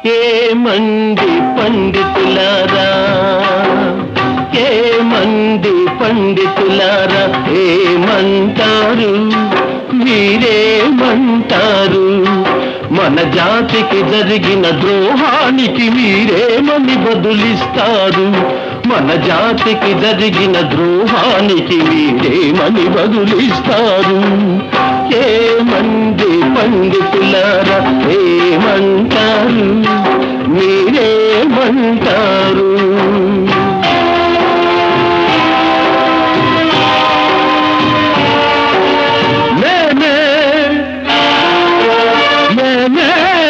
ఏమంది పండితులారా ఏమంది పండితులారా ఏమంటారు మీరేమంటారు మన జాతికి జరిగిన ద్రోహానికి మీరేమని బదులిస్తారు మన జాతికి జరిగిన ద్రోహానికి మీరేమని బదులిస్తారు ఏమంది పండితులారా ఏమంటారు మీరేమంటారు నేనే నేనే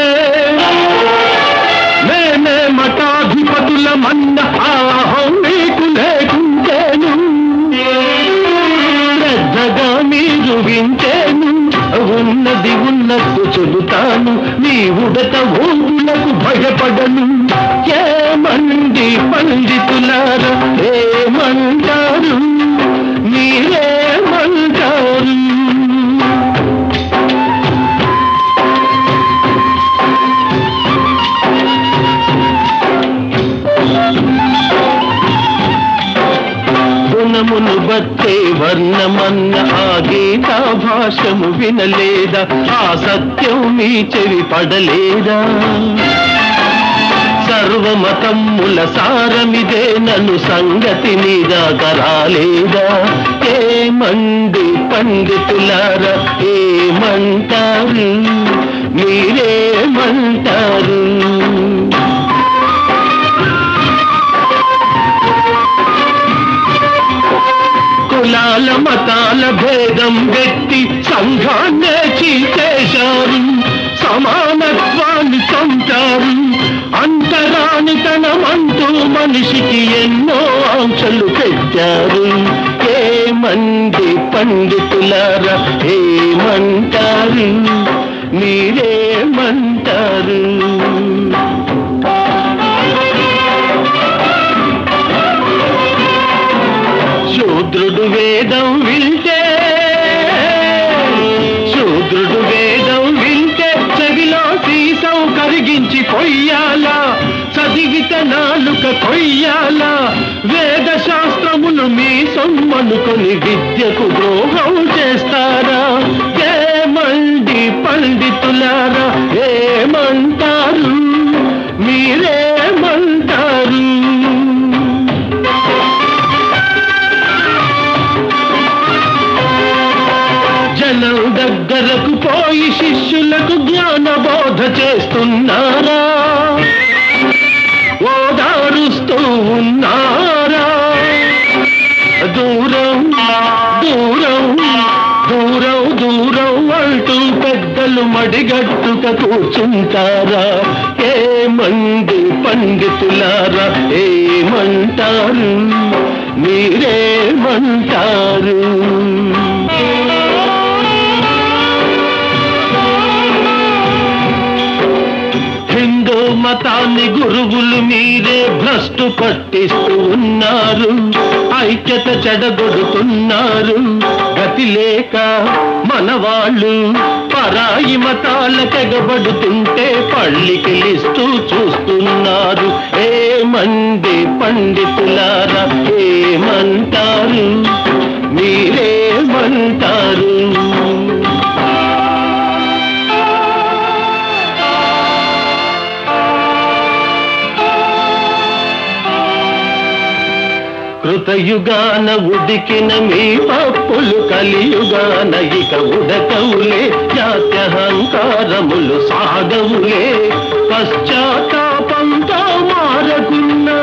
నేనే మఠాధిపతుల మన్న ఆహం మీకు లేకుంటేను శ్రద్ధగా మీరు వింటేను ఉన్నది ఉన్నట్టు చెబుతాను మీ ఉడత ఊపులకు భయపడను ఏమండి పండితులారా ఏమంటారు మీరేమంటారు గుణమును బట్టే వర్ణమన్న ఆ గీతా భాషము వినలేదా ఆ సత్యం మీ చెవి పడలేదా సర్వమతమ్ముల సారమిదే నన్ను సంగతి నిరాకరాలేదా ఏమండి పండితులారా ఏమంటారు మీరేమంటారు కులాల మతాల భేదం పెట్టి సంఘాన్నే చీచేశారు సమానత్వాన్ని చంపారు అంటరానితనమంటూ మనిషికి ఎన్నో ఆంక్షలు పెట్టారు ఏమంది పండితులారా ఏమంటారు మీరేమంటారు శూద్రుడు వేదం వింటే శూద్రుడు వేదం వింటే చెవిలో సీసం కరిగించి పొయ్యాలా చదివిత నాలుక కొయ్యాలా వేద శాస్త్రములు మీ సొమ్మనుకొని విద్యకు ద్రోహం చేస్తారా ఏమండి పండితులారా ఏమంటారు మీరేమంటారు జనం దగ్గరకు పోయి శిష్యులకు జ్ఞాన బోధ చేస్తున్నారా ఓదారుస్తూ ఉన్నారా దూరం దూరం దూరం దూరం అంటూ పెద్దలు మడిగట్టుక కూర్చుంటారా ఏమంది పండితులారా ఏమంటారు మీరేమంటారు హిందూ మతాన్ని గురువులు మీరే భ్రష్టు పట్టిస్తూ ఉన్నారు ఐక్యత చెడగొడుతున్నారు గతి లేక మన వాళ్ళు పరాయి మతాల తెగబడుతుంటే పళ్ళికిలిస్తూ చూస్తున్నారు ఏమంది పండితులారా ఏమంటారు మీరేమంటారు కృతయుగాన ఉడికిన మీ పప్పులు కలియుగాన ఇక ఉడకవులే జాత్యహంకారములు సాగవులే పశ్చాత్తాపంతో మారకున్నా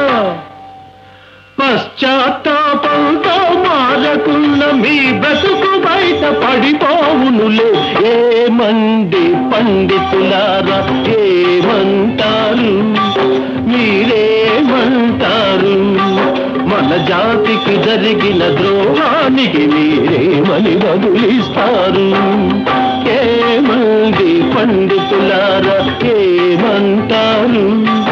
పశ్చాత్తాపంతో మారకున్న మీ బతుకు బయట పడిపోవునులే ఏమంది పండితులారా ఏమంటారు మీరేమంటారు మన జాతికి జరిగిన ద్రోహానికి మీరేమని బదులిస్తారు ఏమంది పండితులారా ఏమంటారు